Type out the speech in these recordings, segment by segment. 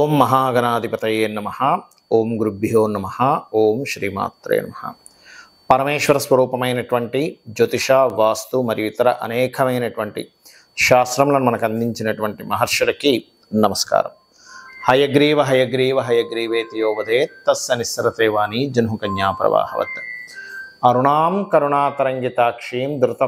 ఓం మహాగణాధిపతయే నమ ఓం గురుభ్యో నమ ఓం శ్రీమాత్రే నమ పరమేశ్వర స్వరూపమైనటువంటి జ్యోతిష వాస్తు మరియు ఇతర అనేకమైనటువంటి శాస్త్రములను మనకు అందించినటువంటి మహర్షులకి నమస్కారం హయగ్రీవ హయగ్రీవ హయగ్రీవేతి యోవదే తస్స నిస్సరతే వాణి జన్హుకన్యా ప్రవాహవత్ అరుణాం కరుణాతరంగితాక్షీం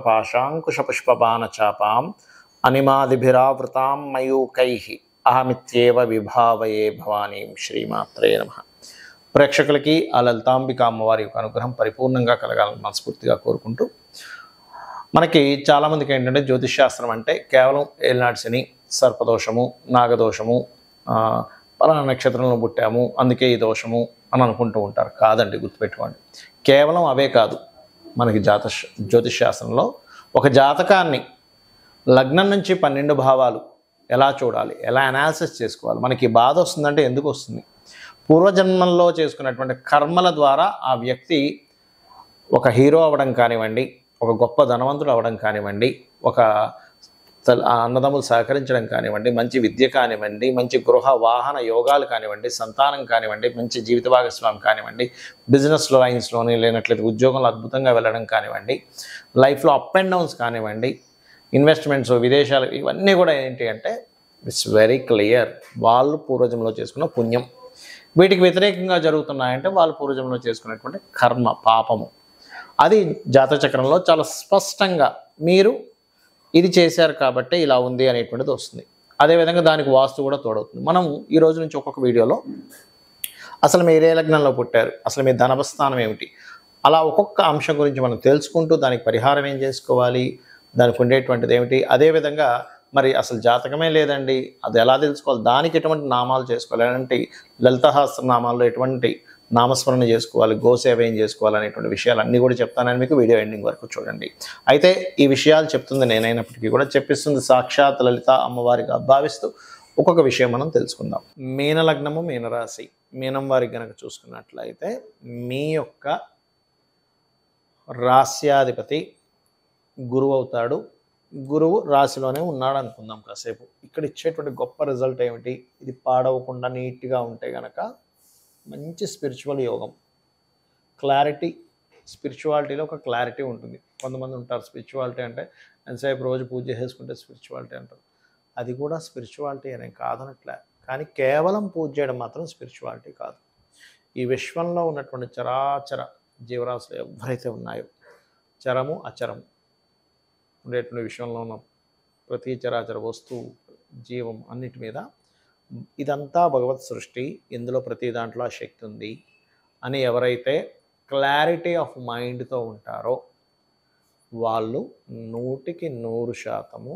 ధృతపాశాంకుశపుష్పబాణచాపాం అనిమాదిభిరావృతాం మయూకై అహమిత్యేవ విభావయే భవానీం శ్రీమాత్రే నమ ప్రేక్షకులకి ఆ లలితాంబిక అమ్మవారి యొక్క అనుగ్రహం పరిపూర్ణంగా కలగాలని మనస్ఫూర్తిగా కోరుకుంటూ మనకి చాలామందికి ఏంటంటే జ్యోతిష్ శాస్త్రం అంటే కేవలం ఏలినాటి శని సర్పదోషము నాగదోషము ఆ, పలానా నక్షత్రంలో పుట్టాము అందుకే ఈ దోషము అని అనుకుంటూ ఉంటారు కాదండి గుర్తుపెట్టుకోండి కేవలం అవే కాదు మనకి జాత జ్యోతిష్ శాస్త్రంలో ఒక జాతకాన్ని లగ్నం నుంచి పన్నెండు భావాలు ఎలా చూడాలి ఎలా అనాలిసిస్ చేసుకోవాలి మనకి బాధ వస్తుందంటే ఎందుకు వస్తుంది పూర్వజన్మంలో చేసుకున్నటువంటి కర్మల ద్వారా ఆ వ్యక్తి ఒక హీరో అవ్వడం కానివ్వండి ఒక గొప్ప ధనవంతుడు అవ్వడం కానివ్వండి ఒక తల్- ఆ అన్నదమ్ములు సహకరించడం కానివ్వండి మంచి విద్య కానివ్వండి మంచి గృహ వాహన యోగాలు కానివ్వండి సంతానం కానివ్వండి మంచి జీవిత భాగస్వామి కానివ్వండి బిజినెస్ లైన్స్లోని లేనట్లయితే ఉద్యోగంలో అద్భుతంగా వెళ్ళడం కానివ్వండి లైఫ్లో అప్ అండ్ డౌన్స్ కానివ్వండి ఇన్వెస్ట్మెంట్స్ విదేశాలు ఇవన్నీ కూడా ఏంటి అంటే ఇట్స్ వెరీ క్లియర్ వాళ్ళు పూర్వజంలో చేసుకున్న పుణ్యం వీటికి వ్యతిరేకంగా జరుగుతున్నాయంటే వాళ్ళు పూర్వజంలో చేసుకున్నటువంటి కర్మ పాపము అది జాతచక్రంలో చాలా స్పష్టంగా మీరు ఇది చేశారు కాబట్టి ఇలా ఉంది అనేటువంటిది వస్తుంది అదేవిధంగా దానికి వాస్తు కూడా తోడవుతుంది మనం ఈ రోజు నుంచి ఒక్కొక్క వీడియోలో అసలు మీరు ఏ లగ్నంలో పుట్టారు అసలు మీ ధనవస్థానం ఏమిటి అలా ఒక్కొక్క అంశం గురించి మనం తెలుసుకుంటూ దానికి పరిహారం ఏం చేసుకోవాలి దానికి ఉండేటువంటిది ఏమిటి అదేవిధంగా మరి అసలు జాతకమే లేదండి అది ఎలా తెలుసుకోవాలి దానికి ఎటువంటి నామాలు చేసుకోవాలి ఎలాంటి లలితహాస్త్ర నామాల్లో ఎటువంటి నామస్మరణ చేసుకోవాలి గోసేవ ఏం చేసుకోవాలి అనేటువంటి విషయాలు అన్నీ కూడా చెప్తానని మీకు వీడియో ఎండింగ్ వరకు చూడండి అయితే ఈ విషయాలు చెప్తుంది నేనైనప్పటికీ కూడా చెప్పిస్తుంది సాక్షాత్ లలిత అమ్మవారిగా భావిస్తూ ఒక్కొక్క విషయం మనం తెలుసుకుందాం మీన లగ్నము మీనరాశి మీనం వారికి గనక చూసుకున్నట్లయితే మీ యొక్క రాస్యాధిపతి గురువు అవుతాడు గురువు రాశిలోనే ఉన్నాడు అనుకుందాం కాసేపు ఇక్కడ ఇచ్చేటువంటి గొప్ప రిజల్ట్ ఏమిటి ఇది పాడవకుండా నీట్గా ఉంటే గనక మంచి స్పిరిచువల్ యోగం క్లారిటీ స్పిరిచువాలిటీలో ఒక క్లారిటీ ఉంటుంది కొంతమంది ఉంటారు స్పిరిచువాలిటీ అంటే ఎంతసేపు రోజు పూజ చేసుకుంటే స్పిరిచువాలిటీ అంటారు అది కూడా స్పిరిచువాలిటీ అనే కాదనట్లే కానీ కేవలం పూజ చేయడం మాత్రం స్పిరిచువాలిటీ కాదు ఈ విశ్వంలో ఉన్నటువంటి చరాచర జీవరాశులు ఎవరైతే ఉన్నాయో చరము అచరము ఉండేటువంటి విశ్వంలో ఉన్న ప్రతి చరాచర వస్తువు జీవం అన్నిటి మీద ఇదంతా భగవత్ సృష్టి ఇందులో ప్రతి దాంట్లో ఆ శక్తి ఉంది అని ఎవరైతే క్లారిటీ ఆఫ్ మైండ్తో ఉంటారో వాళ్ళు నూటికి నూరు శాతము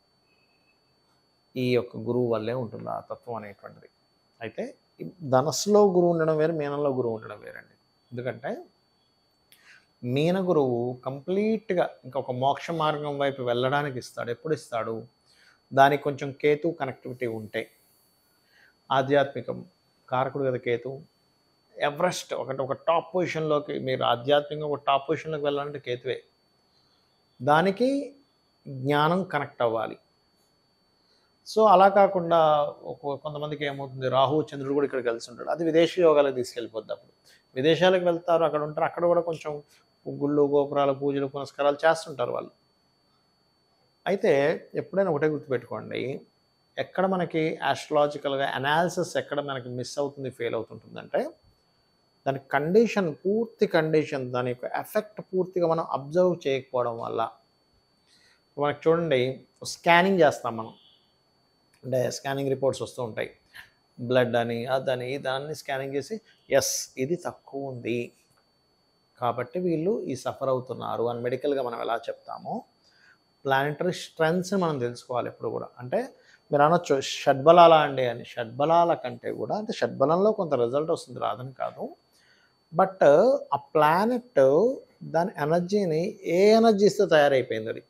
ఈ యొక్క గురువు వల్లే ఉంటుంది ఆ తత్వం అనేటువంటిది అయితే ఈ ధనస్సులో గురువు ఉండడం వేరు మీనంలో గురువు ఉండడం వేరండి ఎందుకంటే మీన గురువు కంప్లీట్గా ఇంకా ఒక మోక్ష మార్గం వైపు వెళ్ళడానికి ఇస్తాడు ఎప్పుడు ఇస్తాడు దానికి కొంచెం కేతు కనెక్టివిటీ ఉంటే ఆధ్యాత్మికం కారకుడు కదా కేతు ఎవరెస్ట్ ఒకటి ఒక టాప్ పొజిషన్లోకి మీరు ఆధ్యాత్మికంగా ఒక టాప్ పొజిషన్లోకి వెళ్ళాలంటే కేతువే దానికి జ్ఞానం కనెక్ట్ అవ్వాలి సో అలా కాకుండా ఒక కొంతమందికి ఏమవుతుంది రాహు చంద్రుడు కూడా ఇక్కడ కలిసి ఉంటాడు అది విదేశీ యోగాలకు తీసుకెళ్ళిపోద్ది అప్పుడు విదేశాలకు వెళ్తారు అక్కడ ఉంటారు అక్కడ కూడా కొంచెం గుళ్ళు గోపురాలు పూజలు పునస్కారాలు చేస్తుంటారు వాళ్ళు అయితే ఎప్పుడైనా ఒకటే గుర్తుపెట్టుకోండి ఎక్కడ మనకి ఆస్ట్రలాజికల్గా అనాలిసిస్ ఎక్కడ మనకి మిస్ అవుతుంది ఫెయిల్ అవుతుంటుందంటే దాని కండిషన్ పూర్తి కండిషన్ దాని యొక్క ఎఫెక్ట్ పూర్తిగా మనం అబ్జర్వ్ చేయకపోవడం వల్ల మనకి చూడండి స్కానింగ్ చేస్తాం మనం అంటే స్కానింగ్ రిపోర్ట్స్ వస్తూ ఉంటాయి బ్లడ్ అని అదని దాన్ని స్కానింగ్ చేసి ఎస్ ఇది తక్కువ ఉంది కాబట్టి వీళ్ళు ఈ సఫర్ అవుతున్నారు అని మెడికల్గా మనం ఎలా చెప్తామో ప్లానటరీ స్ట్రెంగ్స్ని మనం తెలుసుకోవాలి ఎప్పుడు కూడా అంటే మీరు అనొచ్చు షడ్బలాల అండి అని షడ్బలాల కంటే కూడా అంటే షడ్బలంలో కొంత రిజల్ట్ వస్తుంది రాదని కాదు బట్ ఆ ప్లానెట్ దాని ఎనర్జీని ఏ ఎనర్జీస్తో తయారైపోయింది అది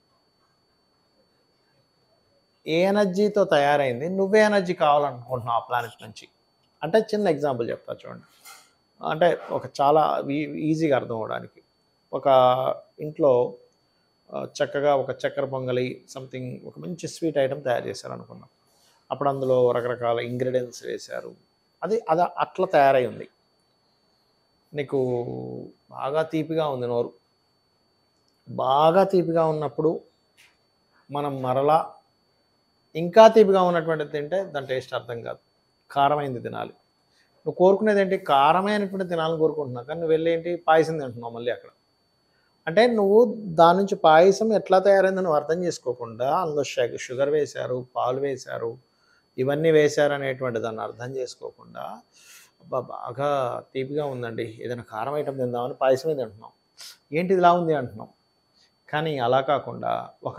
ఏ ఎనర్జీతో తయారైంది నువ్వే ఎనర్జీ కావాలనుకుంటున్నావు ఆ ప్లానెట్ నుంచి అంటే చిన్న ఎగ్జాంపుల్ చెప్తా చూడండి అంటే ఒక చాలా ఈ- ఈజీగా అర్థం అవడానికి ఒక ఇంట్లో ఆ, చక్కగా ఒక చక్కెర పొంగలి సంథింగ్ ఒక మంచి స్వీట్ ఐటెం తయారు చేశారు అనుకున్నాం అప్పుడు అందులో రకరకాల ఇంగ్రీడియంట్స్ వేశారు అది అది అట్లా తయారై ఉంది నీకు బాగా తీపిగా ఉంది నోరు బాగా తీపిగా ఉన్నప్పుడు మనం మరలా ఇంకా తీపిగా ఉన్నటువంటి తింటే దాని టేస్ట్ అర్థం కాదు కారమైంది తినాలి నువ్వు కోరుకునేది ఏంటి కారమైనటువంటి తినాలని కోరుకుంటున్నావు కానీ నువ్వు వెళ్ళి ఏంటి పాయసం తింటున్నావు మళ్ళీ అక్కడ అంటే నువ్వు దాని నుంచి పాయసం ఎట్లా తయారైందో నువ్వు అర్థం చేసుకోకుండా అందులో షుగ- షుగర్ వేశారు పాలు వేశారు ఇవన్నీ వేశారు అనేటువంటి దాన్ని అర్థం చేసుకోకుండా అబ్బా బాగా తీపిగా ఉందండి ఏదైనా కారం ఐటమ్ తిందామని పాయసమే తింటున్నాం ఏంటి ఇలా ఉంది అంటున్నాం కానీ అలా కాకుండా ఒక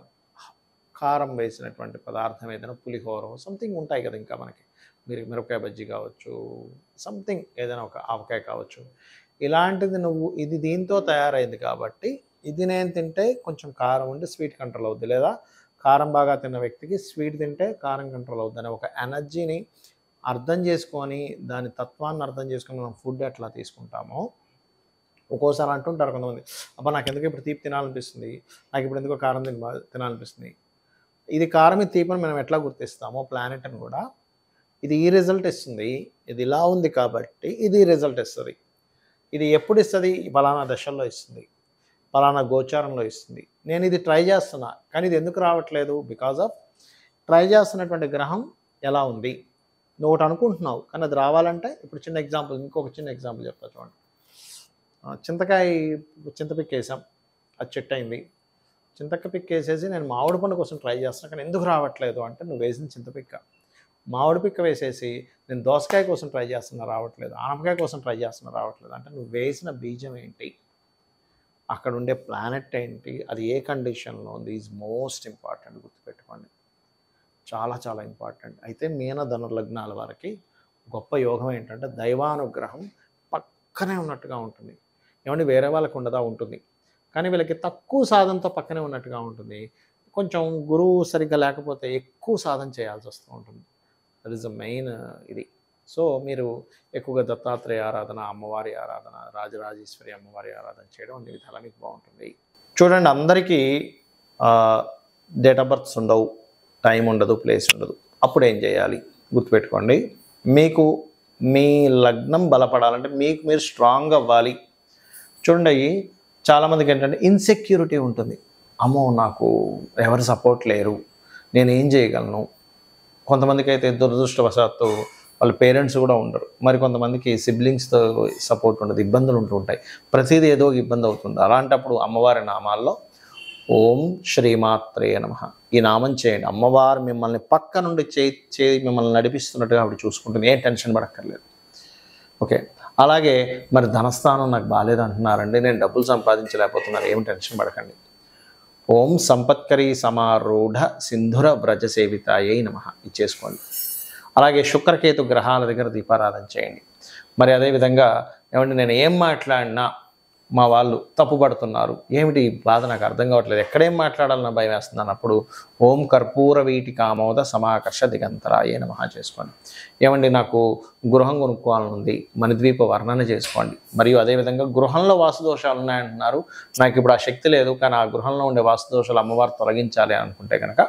కారం వేసినటువంటి పదార్థం ఏదైనా పులిహోర సంథింగ్ ఉంటాయి కదా ఇంకా మనకి మీరు మిరపకాయ బజ్జీ కావచ్చు సంథింగ్ ఏదైనా ఒక ఆవకాయ కావచ్చు ఇలాంటిది నువ్వు ఇది దీంతో తయారైంది కాబట్టి ఇది నేను తింటే కొంచెం కారం ఉండి స్వీట్ కంట్రోల్ అవుద్ది లేదా కారం బాగా తిన్న వ్యక్తికి స్వీట్ తింటే కారం కంట్రోల్ అవుద్ది అనే ఒక ఎనర్జీని అర్థం చేసుకొని దాని తత్వాన్ని అర్థం చేసుకొని మనం ఫుడ్ ఎట్లా తీసుకుంటామో ఒక్కోసారి అంటుంటారు కొంతమంది అబ్బా నాకు ఎందుకు ఇప్పుడు తీపి తినాలనిపిస్తుంది నాకు ఇప్పుడు ఎందుకో కారం తిన తినాలనిపిస్తుంది ఇది కారం ఇది తీపని మనం ఎట్లా గుర్తిస్తామో ప్లానెట్ అని కూడా ఇది ఈ రిజల్ట్ ఇస్తుంది ఇది ఇలా ఉంది కాబట్టి ఇది రిజల్ట్ ఇస్తుంది ఇది ఎప్పుడు ఇస్తుంది ఫలానా దశల్లో ఇస్తుంది ఫలానా గోచారంలో ఇస్తుంది నేను ఇది ట్రై చేస్తున్నా కానీ ఇది ఎందుకు రావట్లేదు బికాజ్ ఆఫ్ ట్రై చేస్తున్నటువంటి గ్రహం ఎలా ఉంది నువ్వు ఒకటి అనుకుంటున్నావు కానీ అది రావాలంటే ఇప్పుడు చిన్న ఎగ్జాంపుల్ ఇంకొక చిన్న ఎగ్జాంపుల్ చెప్తా చూడండి ఆ, చింతకాయ చింతపిక్క వేసాం అది చెట్టు అయింది చింతక పిక్ వేసేసి నేను మామిడి పండు కోసం ట్రై చేస్తున్నా కానీ ఎందుకు రావట్లేదు అంటే నువ్వు వేసిన చింతపిక్క మామిడి పిక్క వేసేసి నేను దోసకాయ కోసం ట్రై చేస్తున్నా రావట్లేదు ఆనపకాయ కోసం ట్రై చేస్తున్నా రావట్లేదు అంటే నువ్వు వేసిన బీజం ఏంటి అక్కడ ఉండే ప్లానెట్ ఏంటి అది ఏ కండిషన్లో ఉంది ఈజ్ మోస్ట్ ఇంపార్టెంట్ గుర్తుపెట్టుకోండి చాలా చాలా ఇంపార్టెంట్ అయితే మీన ధను లగ్నాల వారికి గొప్ప యోగం ఏంటంటే దైవానుగ్రహం పక్కనే ఉన్నట్టుగా ఉంటుంది ఏమంటే వేరే వాళ్ళకు ఉండదా ఉంటుంది కానీ వీళ్ళకి తక్కువ సాధనతో పక్కనే ఉన్నట్టుగా ఉంటుంది కొంచెం గురువు సరిగ్గా లేకపోతే ఎక్కువ సాధన చేయాల్సి వస్తూ ఉంటుంది దట్ ఈస్ ద మెయిన్ ఇది సో మీరు ఎక్కువగా దత్తాత్రేయ ఆరాధన అమ్మవారి ఆరాధన రాజరాజేశ్వరి అమ్మవారి ఆరాధన చేయడం అన్ని విధాలా మీకు బాగుంటుంది చూడండి అందరికీ డేట్ ఆఫ్ బర్త్స్ ఉండవు టైం ఉండదు ప్లేస్ ఉండదు అప్పుడు ఏం చేయాలి గుర్తుపెట్టుకోండి మీకు మీ లగ్నం బలపడాలంటే మీకు మీరు స్ట్రాంగ్ అవ్వాలి చూడండి చాలామందికి ఏంటంటే ఇన్సెక్యూరిటీ ఉంటుంది అమ్మో నాకు ఎవరు సపోర్ట్ లేరు నేను ఏం చేయగలను కొంతమందికి అయితే దురదృష్టవశాత్తు వాళ్ళ పేరెంట్స్ కూడా ఉండరు మరి కొంతమందికి సిబ్లింగ్స్తో సపోర్ట్ ఉండదు ఇబ్బందులు ఉంటూ ఉంటాయి ప్రతిదీ ఏదో ఒక ఇబ్బంది అవుతుంది అలాంటప్పుడు అమ్మవారి నామాల్లో ఓం శ్రీమాత్రే నమ ఈ నామం చేయండి అమ్మవారు మిమ్మల్ని పక్క నుండి చేయి చేయి మిమ్మల్ని నడిపిస్తున్నట్టుగా ఆవిడ చూసుకుంటుంది ఏం టెన్షన్ పడక్కర్లేదు ఓకే అలాగే మరి ధనస్థానం నాకు బాగాలేదు అంటున్నారండి నేను డబ్బులు సంపాదించలేకపోతున్నాను ఏం టెన్షన్ పడకండి ఓం సంపత్కరీ సమారూఢ సింధుర వ్రజ సేవితాయై నమ ఇచ్చేసుకోండి అలాగే శుక్రకేతు గ్రహాల దగ్గర దీపారాధన చేయండి మరి అదేవిధంగా ఏమంటే నేను ఏం మాట్లాడినా మా వాళ్ళు తప్పుపడుతున్నారు ఏమిటి ఈ బాధ నాకు అర్థం కావట్లేదు ఎక్కడేం మాట్లాడాలన్న భయం వేస్తున్నాను అప్పుడు ఓం కర్పూర వీటి కామోద సమాకర్ష దిగంతరాయే నమః చేసుకోండి ఏమండి నాకు గృహం కొనుక్కోవాలని ఉంది మణిద్వీప వర్ణన చేసుకోండి మరియు అదేవిధంగా గృహంలో వాస్తుదోషాలు ఉన్నాయంటున్నారు నాకు ఇప్పుడు ఆ శక్తి లేదు కానీ ఆ గృహంలో ఉండే వాస్తుదోషాలు అమ్మవారు తొలగించాలి అని అనుకుంటే కనుక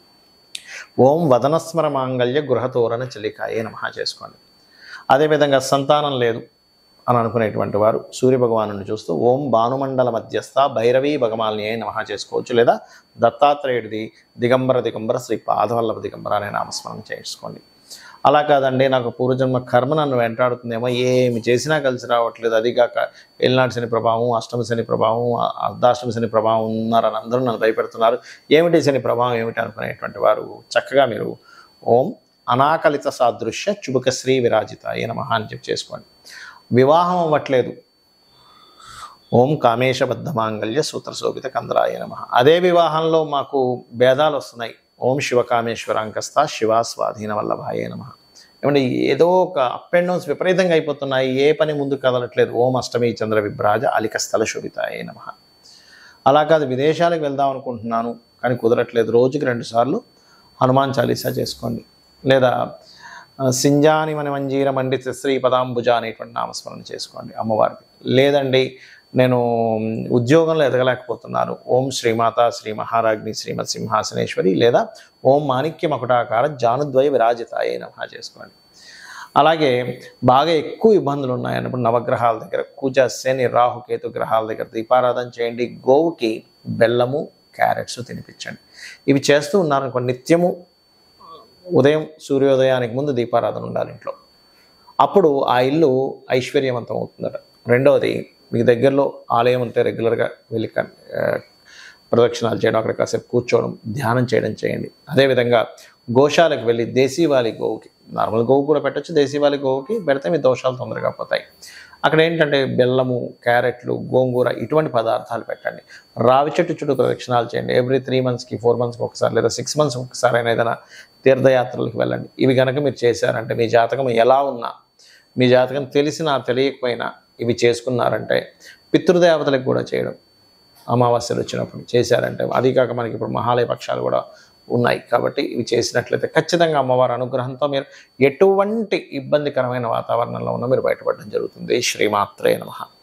ఓం వదనస్మర మాంగళ్య గృహతోరణ చలికాయే నమః చేసుకోండి అదేవిధంగా సంతానం లేదు అని అనుకునేటువంటి వారు సూర్యభగవాను చూస్తూ ఓం భానుమండల మధ్యస్థ భైరవీ భగమాలిని అయి నమః చేసుకోవచ్చు లేదా దత్తాత్రేయుడిది దిగంబర దిగంబర శ్రీ పాదవల్లభ దిగంబర అనే నామస్మరణ చేసుకోండి అలా కాదండి నాకు పూర్వజన్మ కర్మ నన్ను వెంటాడుతుందేమో ఏమి చేసినా కలిసి రావట్లేదు అది కాక ఏలినాటి శని ప్రభావం అష్టమ శని ప్రభావం అర్ధాష్టమ శని ప్రభావం ఉన్నారని అందరూ నన్ను భయపెడుతున్నారు ఏమిటి శని ప్రభావం ఏమిటి అనుకునేటువంటి వారు చక్కగా మీరు ఓం అనాకలిత సాదృశ్య చుబుక శ్రీ విరాజిత ఏ నమః అని చెప్పి చేసుకోండి వివాహం అవ్వట్లేదు ఓం కామేశబద్ధ మాంగళ్య సూత్రశోభిత కందరాయ నమ అదే వివాహంలో మాకు భేదాలు వస్తున్నాయి ఓం శివకామేశ్వరాంకస్త శివా స్వాధీన వల్లభాయే నమ ఏమంటే ఏదో ఒక అప్ అండ్ డౌన్స్ విపరీతంగా అయిపోతున్నాయి ఏ పని ముందుకు కదలట్లేదు ఓం అష్టమి చంద్ర విభ్రాజ అలిక స్థల శోభితాయే నమ అలా కాదు విదేశాలకు వెళ్దాం అనుకుంటున్నాను కానీ కుదరట్లేదు రోజుకి రెండు సార్లు హనుమాన్ చాలీసా చేసుకోండి లేదా ఆ, సింజాని మన మంజీర మండిత శ్రీ పదాంబుజ అనేటువంటి నామస్మరణ చేసుకోండి అమ్మవారిది లేదండి నేను ఉద్యోగంలో ఎదగలేకపోతున్నాను ఓం శ్రీమాత శ్రీ మహారాజ్ని శ్రీమత్ సింహాసనేశ్వరి లేదా ఓం మాణిక్య మకుటాకార జానుద్వయ విరాజితాయే నమః చేసుకోండి అలాగే బాగా ఎక్కువ ఇబ్బందులు ఉన్నాయన్నప్పుడు నవగ్రహాల దగ్గర కూజ శని రాహు కేతు గ్రహాల దగ్గర దీపారాధన చేయండి గోవుకి బెల్లము క్యారెట్స్ తినిపించండి ఇవి చేస్తూ ఉన్నారనుకో నిత్యము ఉదయం సూర్యోదయానికి ముందు దీపారాధన ఉండాలి ఇంట్లో అప్పుడు ఆ ఇల్లు ఐశ్వర్యవంతం అవుతుందట రెండవది మీకు దగ్గరలో ఆలయం ఉంటే రెగ్యులర్గా వెళ్ళి కన్- ఆ, ప్రదక్షిణాలు చేయడం అక్కడ కాసేపు కూర్చోవడం ధ్యానం చేయడం చేయండి అదేవిధంగా గోశాలకు వెళ్ళి దేశీవాలి గోవుకి నార్మల్ గోవు కూడా పెట్టచ్చు దేశీవాలి గోవుకి పెడితే మీ దోషాలు తొందరగా పోతాయి అక్కడ ఏంటంటే బెల్లము క్యారెట్లు గోంగూర ఇటువంటి పదార్థాలు పెట్టండి రావి చెట్టు చుట్టూ ప్రదక్షిణాలు చేయండి ఎవ్రీ త్రీ మంత్స్కి ఫోర్ మంత్స్కి ఒకసారి లేదా సిక్స్ మంత్స్కి ఒకసారి అయినా ఏదైనా తీర్థయాత్రలకు వెళ్ళండి ఇవి కనుక మీరు చేశారంటే మీ జాతకం ఎలా ఉన్నా మీ జాతకం తెలిసినా తెలియకపోయినా ఇవి చేసుకున్నారంటే పితృదేవతలకు కూడా చేయడం అమావాస్యలు వచ్చినప్పుడు చేశారంటే అది కాక మనకి ఇప్పుడు మహాలయ పక్షాలు కూడా ఉన్నాయి కాబట్టి ఇవి చేసినట్లయితే ఖచ్చితంగా అమ్మవారి అనుగ్రహంతో మీరు ఎటువంటి ఇబ్బందికరమైన వాతావరణంలో ఉన్నా మీరు బయటపడడం జరుగుతుంది శ్రీమాత్రే నమః